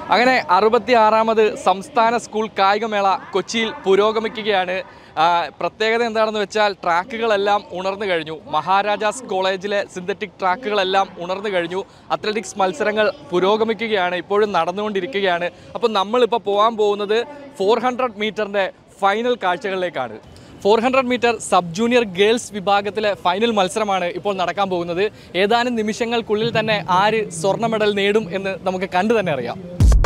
അങ്ങനെ അറുപത്തി ആറാമത് സംസ്ഥാന സ്കൂൾ കായികമേള കൊച്ചിയിൽ പുരോഗമിക്കുകയാണ് ആ, പ്രത്യേകത എന്താണെന്ന് വെച്ചാൽ ട്രാക്കുകളെല്ലാം ഉണർന്നു കഴിഞ്ഞു മഹാരാജാസ് കോളേജിലെ സിന്തറ്റിക് ട്രാക്കുകളെല്ലാം ഉണർന്നു കഴിഞ്ഞു അത്ലറ്റിക്സ് മത്സരങ്ങൾ പുരോഗമിക്കുകയാണ് ഇപ്പോഴും നടന്നുകൊണ്ടിരിക്കുകയാണ് അപ്പോൾ നമ്മളിപ്പോൾ പോകാൻ പോകുന്നത് ഫോർ ഹൺഡ്രഡ് മീറ്ററിൻ്റെ ഫൈനൽ കാഴ്ചകളിലേക്കാണ് four hundred metre sub junior girls വിഭാഗത്തിലെ ഫൈനൽ മത്സരമാണ് ഇപ്പോൾ നടക്കാൻ പോകുന്നത് ഏതാനും നിമിഷങ്ങൾക്കുള്ളിൽ തന്നെ ആര് സ്വർണ്ണ മെഡൽ നേടും എന്ന് നമുക്ക് കണ്ടു തന്നെ അറിയാം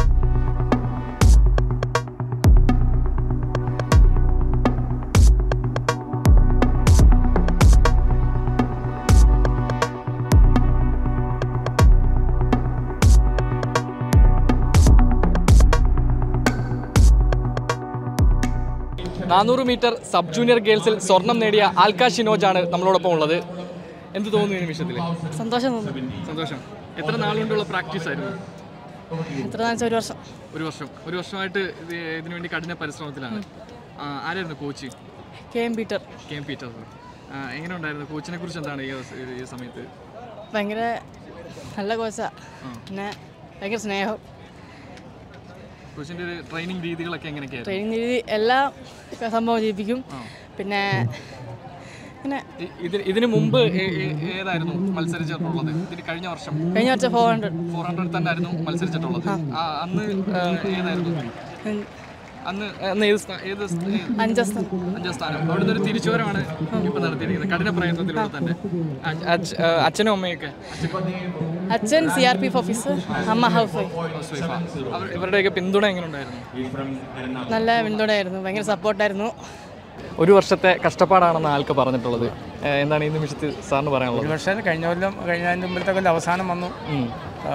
നാനൂറ് മീറ്റർ സബ് ജൂനിയർ ഗേൾസിൽ സ്വർണം നേടിയ ആൽക്ക ഷിനോജാണ് നമ്മളോടൊപ്പം ഉള്ളത് എന്ത് തോന്നുന്നു ഈ നിമിഷത്തിൽ സന്തോഷം തോന്നുന്നു സന്തോഷം എത്ര നാളുകൊണ്ടുള്ള പ്രാക്ടീസ് ആയിരുന്നു എത്ര വെച്ചാൽ ഒരു വർഷം ഒരു വർഷം ഒരു വർഷമായിട്ട് ഇത് ഇതിനു വേണ്ടി കഠിന പരിശ്രമത്തിലാണ് ആ, ആരായിരുന്നു coach K M Peter K M Peter ആ, എങ്ങനെ ഉണ്ടായിരുന്നു കോച്ചിനെ കുറിച്ച് എന്താണ് ഈ അവസ- ഈ സമയത്ത് ഭയങ്കര നല്ല കോച്ചാ പിന്നെ ഭയങ്കര സ്നേഹം കോച്ചിന്റെ ഒരു ട്രെയിനിങ് രീതികളൊക്കെ എങ്ങനെയൊക്കെയായിരുന്നു ട്രെയിനിങ് രീതി എല്ലാം സംഭവം ചെയ്യിപ്പിക്കും പിന്നെ പിന്നെ ഇ- ഇതിന് ഇതിന് മുമ്പ് ഏ- ഏ- ഏതായിരുന്നു മത്സരിച്ചിട്ടുള്ളത് ഇതിന് കഴിഞ്ഞ വർഷം കഴിഞ്ഞ വർഷം ഫോർ ഹൺഡ്രഡ് ഫോർ ഹൺഡ്രഡ് തന്നെ ആയിരുന്നു മത്സരിച്ചിട്ടുള്ളത് ആ, അന്ന് ആ, ഏതായിരുന്നു അന്ന് അന്ന് ഏത് സ്ഥാ- ഏത് സ്- ഏത് അഞ്ചാം സ്ഥാനം അഞ്ചാം സ്ഥാനം അവിടുന്ന് ഒരു തിരിച്ചുവരവാണ് ഇപ്പൊ നടത്തിയിരിക്കുന്നത് കഠിന പ്രയത്നത്തിലൂടെ തന്നെ അച്ഛ- അച്ഛ- ആ, അച്ഛനും അമ്മയൊക്കെ അച്ഛൻ C R P F officer അമ്മ ഹൗസ് വൈഫ് ഹൗസ് വൈഫാ. അവർ- ഇവരുടെയൊക്കെ പിന്തുണ എങ്ങനെ ഉണ്ടായിരുന്നു നല്ല പിന്തുണയായിരുന്നു ഭയങ്കര സപ്പോർട്ടായിരുന്നു ഒരു വർഷത്തെ കഷ്ടപ്പാടാണെന്ന് ആൾക്ക് പറഞ്ഞിട്ടുള്ളത് ഏ, എന്താണ് ഈ നിമിഷത്തിൽ സാറിന് പറയാനുള്ളത് ഒരു വർഷം കഴിഞ്ഞ കൊല്ലം കഴിഞ്ഞ അതിൻ്റെ മുമ്പിലത്തെ കൊല്ലം അവസാനം വന്നു ഉം. ആ,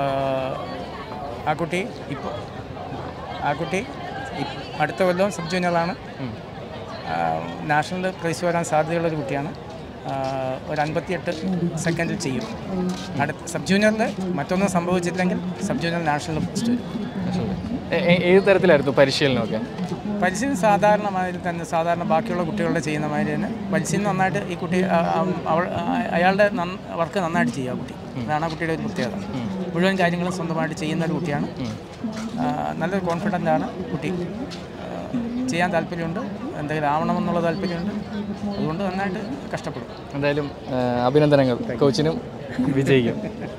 ആ കുട്ടി ഇപ്പോൾ ആ കുട്ടി ഇപ്- അടുത്ത കൊല്ലം സബ് ജൂനിയറാണ് ആ, നാഷണൽ പ്രൈസ് വരാൻ സാധ്യതയുള്ള ഒരു കുട്ടിയാണ് ആ, ഒരു അൻപത്തിയെട്ട് സെക്കൻഡിൽ ചെയ്യും അടുത്ത സബ് ജൂനിയറിൽ മറ്റൊന്നും സംഭവിച്ചില്ലെങ്കിൽ സബ് ജൂനിയർ നാഷണൽ ഫസ്റ്റ് വരും ഏ- ഏ- ഏത് തരത്തിലായിരുന്നു പരിശീലനമൊക്കെ പരിശീലനം സാധാരണ മാതിരി തന്നെ സാധാരണ ബാക്കിയുള്ള കുട്ടികളുടെ ചെയ്യുന്ന മാതിരി തന്നെ പരിശീലനം നന്നായിട്ട് ഈ കുട്ടി ആ, ആ, അവൾ ആ- അയാളുടെ വർക്ക് നന്നായിട്ട് ചെയ്യും ആ കുട്ടി അതാണ് ആ കുട്ടിയുടെ ഒരു പ്രത്യേകത മുഴുവൻ കാര്യങ്ങളും സ്വന്തമായിട്ട് ചെയ്യുന്ന ഒരു കുട്ടിയാണ് ആ, നല്ലൊരു കോൺഫിഡൻ്റ് ആണ് കുട്ടി ആ, ചെയ്യാൻ താല്പര്യമുണ്ട് എന്തെങ്കിലും ആവണമെന്നുള്ള താല്പര്യമുണ്ട് അതുകൊണ്ട് നന്നായിട്ട് കഷ്ടപ്പെടും എന്തായാലും ഏ, അഭിനന്ദനങ്ങൾ കോച്ചിനും വിജയിക്കും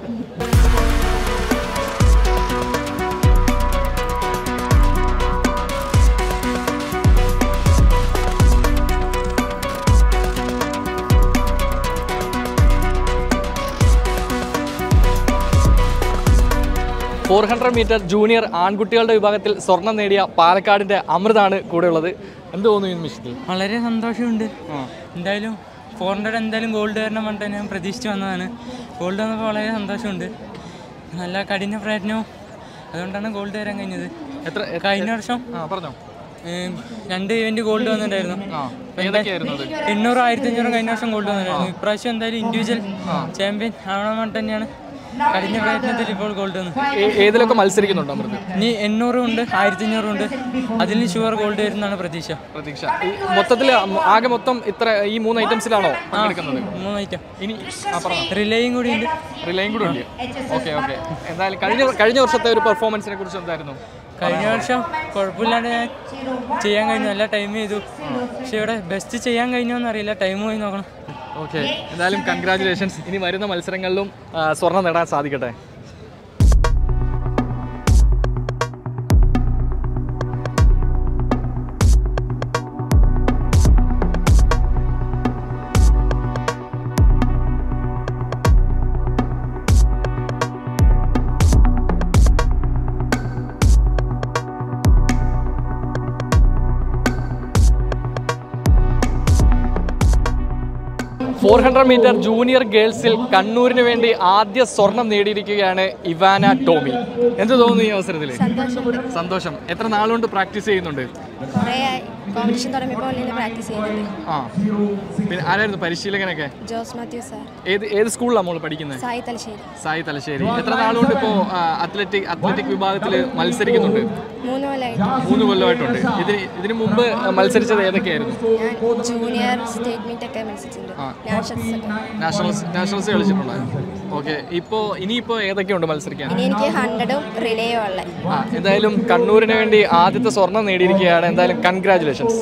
ഫോർ ഹൺഡ്രഡ് മീറ്റർ ജൂനിയർ ആൺകുട്ടികളുടെ വിഭാഗത്തിൽ സ്വർണം നേടിയ പാലക്കാടിന്റെ അമൃതാണ് കൂടെയുള്ളത് എന്ത് തോന്നുന്നു ഈ നിമിഷത്തിൽ വളരെ സന്തോഷമുണ്ട് എന്തായാലും ഫോർ ഹൺഡ്രഡ് എന്തായാലും ഗോൾഡ് വരണം പറഞ്ഞിട്ട് ഞാൻ പ്രതീക്ഷിച്ച് വന്നതാണ് ഗോൾഡ് വന്നപ്പോൾ വളരെ സന്തോഷമുണ്ട് നല്ല കഠിന പ്രയത്നവും അതുകൊണ്ടാണ് ഗോൾഡ് വരാൻ കഴിഞ്ഞത് എത്ര കഴിഞ്ഞ വർഷം ആ പറഞ്ഞോ ഏം, രണ്ട് ഇവന്റ് ഗോൾഡ് വന്നിട്ടുണ്ടായിരുന്നു ആ ഏതൊക്കെയായിരുന്നു അത് എണ്ണൂറ് ആയിരത്തി അഞ്ഞൂറും കഴിഞ്ഞ വർഷം ഗോൾഡ് വന്നിട്ടുണ്ടായിരുന്നു ഇപ്രാവശ്യം എന്തായാലും ഇൻഡിവിജ്വൽ ചാമ്പ്യൻ ആവണം പറഞ്ഞിട്ട് തന്നെയാണ് കഠിന പ്രയത്നത്തിൽ ഇപ്പോൾ ഗോൾഡ് വന്നത് ഏ- ഏതിലൊക്കെ മത്സരിക്കുന്നുണ്ടോ അമൃത് ഇനി എണ്ണൂറും ഉണ്ട് ആയിരത്തി അഞ്ഞൂറും ഉണ്ട് അതിൽ ഷുവർ ഗോൾഡ് വരുന്നതാണ് പ്രതീക്ഷ പ്രതീക്ഷ ഈ മൊത്തത്തിൽ ആകെ മൊത്തം ഇത്ര ഈ മൂന്ന് ഐറ്റംസിലാണോ പങ്കെടുക്കുന്നത് മൂന്ന് ഐറ്റം ഇനി ആ പറഞ്ഞു റിലേയും കൂടി ഉണ്ട് റിലയും കൂടെ ഉണ്ട് ഓക്കെ ഓക്കെ എന്തായാലും കഴിഞ്ഞ കഴിഞ്ഞ വർഷത്തെ ഒരു പെർഫോമൻസിനെ കുറിച്ച് എന്തായിരുന്നു കഴിഞ്ഞ വർഷം കുഴപ്പമില്ലാണ്ട് ഞാൻ ചെയ്യാൻ കഴിഞ്ഞു നല്ല ടൈം ചെയ്തു പക്ഷെ ഇവിടെ ബെസ്റ്റ് ചെയ്യാൻ കഴിഞ്ഞോന്ന് അറിയില്ല ടൈം പോയി നോക്കണം ഓക്കെ എന്തായാലും കൺഗ്രാറ്റുലേഷൻസ് ഇനി വരുന്ന മത്സരങ്ങളിലും ആ, സ്വർണം നേടാൻ സാധിക്കട്ടെ ഫോർ ഹൺഡ്രഡ് മീറ്റർ ജൂനിയർ ഗേൾസിൽ കണ്ണൂരിന് വേണ്ടി ആദ്യ സ്വർണം നേടിയിരിക്കുകയാണ് ഇവാന ടോമി എന്ത് തോന്നുന്നു ഈ അവസരത്തിൽ സന്തോഷം എത്ര നാളുകൊണ്ട് പ്രാക്ടീസ് ചെയ്യുന്നുണ്ട് കുറേ കോമ്പറ്റീഷൻ തുടങ്ങിയപ്പോൾ ഓൺലൈനിൽ പ്രാക്ടീസ് ചെയ്യുന്നുണ്ട് ആ പിന്നെ ആരായിരുന്നു പരിശീലകനൊക്കെ ജോസ് മാത്യു സാർ ഏത് ഏത് സ്കൂളിലാണ് നമ്മൾ പഠിക്കുന്നത് സായി തലശ്ശേരി സായി തലശ്ശേരി എത്ര നാളുകൊണ്ട് ഇപ്പോൾ അത്ലറ്റിക് അത്ലറ്റിക് വിഭാഗത്തിൽ മത്സരിക്കുന്നുണ്ട് മൂന്ന് കൊല്ലമായിട്ട് മൂന്ന് കൊല്ലമായിട്ടുണ്ട് ഇതിന് ഇതിന് മുമ്പ് മത്സരിച്ചത് ഏതൊക്കെയായിരുന്നു ഞാൻ ജൂനിയർ സ്റ്റേറ്റ് മീറ്റ് ഒക്കെ മത്സരിച്ചിട്ടുണ്ട് നാഷണൽസ് ഒക്കെ നാഷണൽസ് നാഷണൽസ് കളിച്ചിട്ടുണ്ടായിരുന്നു ഓക്കെ ഇപ്പോൾ ഇനിയിപ്പോൾ ഏതൊക്കെയുണ്ട് മത്സരിക്കാൻ ഇനി എനിക്ക് ഹൺഡ്രഡും റിലേയും ഉള്ളത് ആ എന്തായാലും കണ്ണൂരിന് വേണ്ടി ആദ്യത്തെ സ്വർണം നേടിയിരിക്കുകയാണ് എന്തായാലും congratulations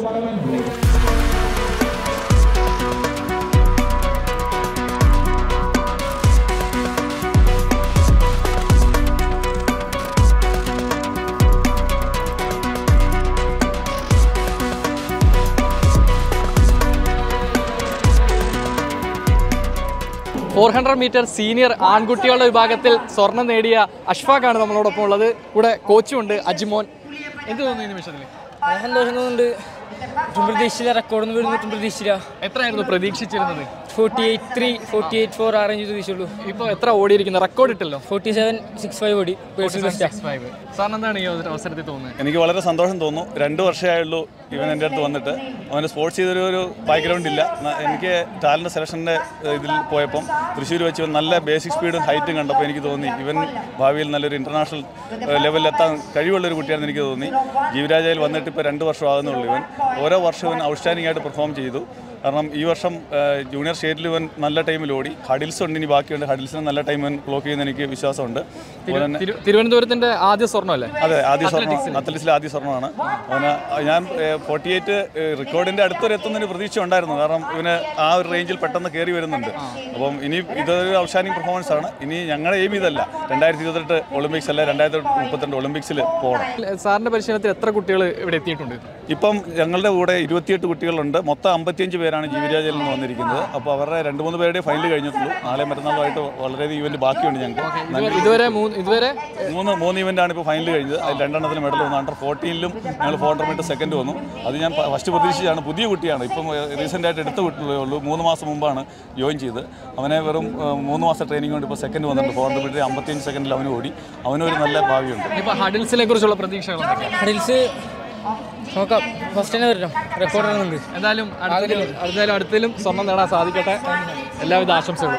four hundred metre senior ആൺകുട്ടികളുടെ വിഭാഗത്തിൽ സ്വർണം നേടിയ അഷ്ഫാഖാണ് നമ്മളോടൊപ്പം ഉള്ളത് കൂടെ കോച്ചുമുണ്ട് അജിമോൻ എന്ത് തോന്നുന്നു ഈ നിമിഷത്തിൽ സന്തോഷം തോന്നുന്നുണ്ട് ഒട്ടും പ്രതീക്ഷിച്ചില്ല റെക്കോർഡൊന്നും വരുന്നൊട്ടും പ്രതീക്ഷിച്ചില്ല എത്രയായിരുന്നു പ്രതീക്ഷിച്ചിരുന്നത് forty eight three forty eight four ആ റേഞ്ച് പ്രതീക്ഷിച്ചുള്ളൂ ഇപ്പോൾ എത്ര ഓടിയിരിക്കുന്നത് റെക്കോർഡ് ഇട്ടല്ലോ ഫോർട്ടി സെവൻ സിക്സ് ഫൈവ് ഓടി പേഴ്സണൽ ബെസ്റ്റാണ് സാറിന് എന്താണ് ഈ ഒരു അവസരത്തിൽ തോന്നുന്നത് എനിക്ക് വളരെ സന്തോഷം തോന്നുന്നു രണ്ട് വർഷമായുള്ളൂ ഇവൻ എൻ്റെ അടുത്ത് വന്നിട്ട് അവന് സ്പോർട്സ് ചെയ്തൊരു ഒരു ബാക്ക്ഗ്രൗണ്ട് ഇല്ല ന- എനിക്ക് ടാലൻറ്റ് സെലക്ഷൻ്റെ ഇതിൽ പോയപ്പം തൃശ്ശൂർ വെച്ച് ഇവൻ നല്ല ബേസിക് സ്പീഡും ഹൈറ്റും കണ്ടപ്പോൾ എനിക്ക് തോന്നി ഇവൻ ഭാവിയിൽ നല്ലൊരു ഇൻ്റർനാഷണൽ ലെവലിൽ എത്താൻ കഴിവുള്ളൊരു കുട്ടിയാണെന്ന് എനിക്ക് തോന്നി ജീവരാജയിൽ വന്നിട്ട് ഇപ്പോൾ രണ്ട് വർഷം ആകുന്നുള്ളൂ ഇവൻ ഓരോ വർഷവും ഔട്ട്സ്റ്റാൻഡിംഗ് ആയിട്ട് പെർഫോം ചെയ്തു കാരണം ഈ വർഷം ജൂനിയർ സ്റ്റേറ്റിൽ ഇവൻ നല്ല ടൈമിൽ ഓടി ഹഡിൽസ് ഉണ്ട് ഇനി ബാക്കിയുണ്ട് ഹഡിൽസിന് നല്ല ടൈം ഇവൻ ക്ലോക്ക് ചെയ്യുന്ന എനിക്ക് വിശ്വാസമുണ്ട് അതുപോലെ തന്നെ തിരു- തിരുവനന്തപുരത്തിന്റെ ആദ്യ സ്വർണ്ണമല്ലേ അതെ ആദ്യ സ്വർണ്ണം അത്ലറ്റിക്സിലെ ആദ്യ സ്വർണ്ണമാണ് അവന് ഞാൻ ഫോർട്ടി എയ്റ്റ് റെക്കോർഡിന്റെ അടുത്തൊരു എത്തുന്നൊരു പ്രതീക്ഷ ഉണ്ടായിരുന്നു കാരണം ഇവന് ആ ഒരു റേഞ്ചിൽ പെട്ടെന്ന് കയറി വരുന്നുണ്ട് അപ്പം ഇനി ഇതൊരു ഔട്ട്സ്റ്റാൻഡിംഗ് പെർഫോമൻസ് ആണ് ഇനി ഞങ്ങളുടെ എയിം ഇതല്ല രണ്ടായിരത്തി ഇരുപത്തെട്ട് ഒളിമ്പിക്സ് അല്ല രണ്ടായിരത്തി മുപ്പത്തിരണ്ട് ഒളിമ്പിക്സിൽ പോകണം സാറിന്റെ പരിശീലനത്തിൽ എത്ര കുട്ടികൾ ഇവിടെ എത്തിയിട്ടുണ്ട് ഇപ്പം ഞങ്ങളുടെ കൂടെ ഇരുപത്തിയെട്ട് കുട്ടികളുണ്ട് മൊത്തം അമ്പത്തിയഞ്ച് പേരാണ് ജീവിരാജയിൽ നിന്ന് വന്നിരിക്കുന്നത് അപ്പോൾ അവരുടെ രണ്ട് മൂന്ന് പേരുടെ ഫൈനൽ കഴിഞ്ഞിട്ടുള്ളൂ നാളെ മറ്റന്നാളുമായിട്ട് വളരെയധികം ഇവന്റ് ബാക്കിയുണ്ട് ഞങ്ങൾക്ക് ഇതുവരെ- ഇതുവരെ മൂന്ന് ഇതുവരെ മൂന്ന് മൂന്ന് ഇവന്റാണ് ഇപ്പോൾ ഫൈനൽ കഴിഞ്ഞത് അതിൽ രണ്ടെണ്ണത്തിന് മെഡൽ വന്നു അണ്ടർ ഫോർട്ടീനിലും ഞങ്ങൾ ഫോർ ഹൺഡ്രഡ് മീറ്റർ സെക്കൻഡ് വന്നു അത് ഞാൻ ഫസ്റ്റ് പ്രതീക്ഷിച്ചാണ് പുതിയ കുട്ടിയാണ് ഇപ്പം റീസെൻ്റ് ആയിട്ട് എടുത്ത കുട്ടികളേ ഉള്ളൂ മൂന്ന് മാസം മുമ്പാണ് ജോയിൻ ചെയ്ത് അവനെ വെറും ഏഹ്, മൂന്ന് മാസം ട്രെയിനിങ് കൊണ്ട് ഇപ്പോൾ സെക്കൻഡ് വന്നിട്ടുണ്ട് ഫോർ ഹൺഡ്രഡ് മീറ്റർ അമ്പത്തിയഞ്ച് സെക്കൻഡിൽ അവന് ഓടി അവനൊരു നല്ല ഭാവിയുണ്ട് ഇപ്പൊ ഹഡിൽസിനെ കുറിച്ചുള്ള പ്രതീക്ഷകൾ എന്തൊക്കെയാണ് ഹഡിൽസ് നോക്കാം ഫസ്റ്റ് തന്നെ വരണം റെക്കോർഡ് ഇടുന്നുണ്ട് എന്തായാലും അടുത്തതിലും എന്തായാലും അടുത്തതിലും സ്വർണം നേടാൻ സാധിക്കട്ടെ എല്ലാവിധ ആശംസകളും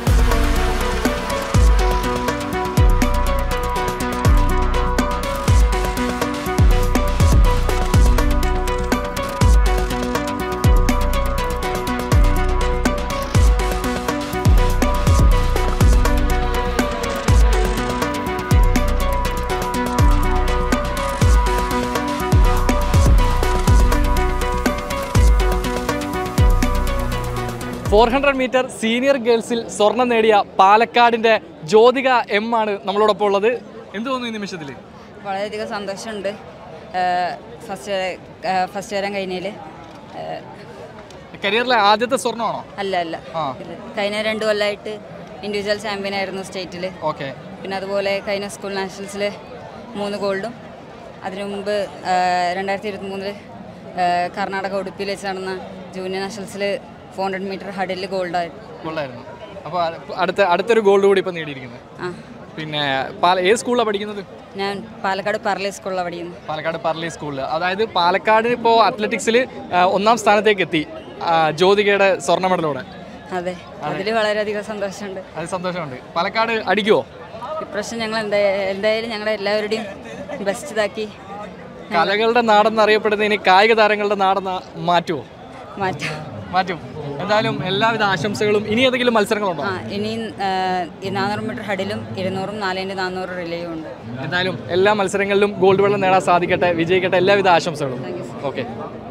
ഫോർ ഹൺഡ്രഡ് മീറ്റർ സീനിയർ ഗേൾസിൽ സ്വർണം നേടിയ പാലക്കാടിന്റെ ജ്യോതിക എം ആണ് നമ്മളോടൊപ്പം ഉള്ളത് എന്ത് തോന്നുന്നു ഈ നിമിഷത്തിൽ വളരെയധികം സന്തോഷമുണ്ട് ഫസ്റ്റ് ഫസ്റ്റ് വരാൻ കഴിഞ്ഞതിൽ കരിയറിലെ ആദ്യത്തെ സ്വർണ്ണമാണോ അല്ല അല്ല ആ. ഇത് കഴിഞ്ഞ രണ്ട് കൊല്ലമായിട്ട് ഇൻഡിവിജ്വൽ ചാമ്പ്യൻ ആയിരുന്നു സ്റ്റേറ്റിൽ ഓക്കെ പിന്നെ അതുപോലെ കഴിഞ്ഞ സ്കൂൾ നാഷണൽസിൽ മൂന്ന് ഗോൾഡും അതിനു മുമ്പ് രണ്ടായിരത്തി ഇരുപത്തി മൂന്നില് കർണാടക ഉടുപ്പിയിൽ വെച്ച് നടന്ന ജൂനിയർ നാഷണൽസിൽ ഫോർ ഹൺഡ്രഡ് മീറ്റർ ഹഡിൽ ഗോൾഡായിരുന്നു കൊള്ളായിരുന്നു അപ്പോൾ അടുത്ത അടുത്തൊരു ഗോൾഡ് കൂടി ഇപ്പം നേടിയിരിക്കുന്നത് ആ പിന്നെ പാല ഏത് സ്കൂളിലാണ് പഠിക്കുന്നത് ഞാൻ പാലക്കാട് പറളി സ്കൂളിലാണ് പഠിക്കുന്നത് പാലക്കാട് പർലി സ്കൂളിൽ അതായത് പാലക്കാട് ഇപ്പോൾ അത്ലറ്റിക്സിൽ ഒന്നാം സ്ഥാനത്തേക്ക് എത്തി ആ, ജ്യോതികയുടെ സ്വർണ്ണ മെഡലോടെ അതെ അതിൽ വളരെയധികം സന്തോഷമുണ്ട് അത് സന്തോഷമുണ്ട് പാലക്കാട് അടിക്കുമോ ഇപ്രാവശ്യം ഞങ്ങൾ എന്താ എന്തായാലും ഞങ്ങളുടെ എല്ലാവരുടെയും ബെസ്റ്റ് ഇതാക്കി കലകളുടെ നാടെന്ന് അറിയപ്പെടുന്നതിന് കായിക താരങ്ങളുടെ നാടെന്ന് മാറ്റുമോ മാറ്റാം മാറ്റും എന്തായാലും എല്ലാവിധ ആശംസകളും ഇനി ഏതെങ്കിലും മത്സരങ്ങളുണ്ടോ ആ ഇനി നാനൂറ് മീറ്റർ ഹഡിലും ഇരുന്നൂറും നാലിൻ്റെ നാനൂറ് റിലേയും ഉണ്ട് എന്തായാലും എല്ലാ മത്സരങ്ങളിലും ഗോൾഡ് മെഡൽ നേടാൻ സാധിക്കട്ടെ വിജയിക്കട്ടെ എല്ലാവിധ ആശംസകളും ഓക്കെ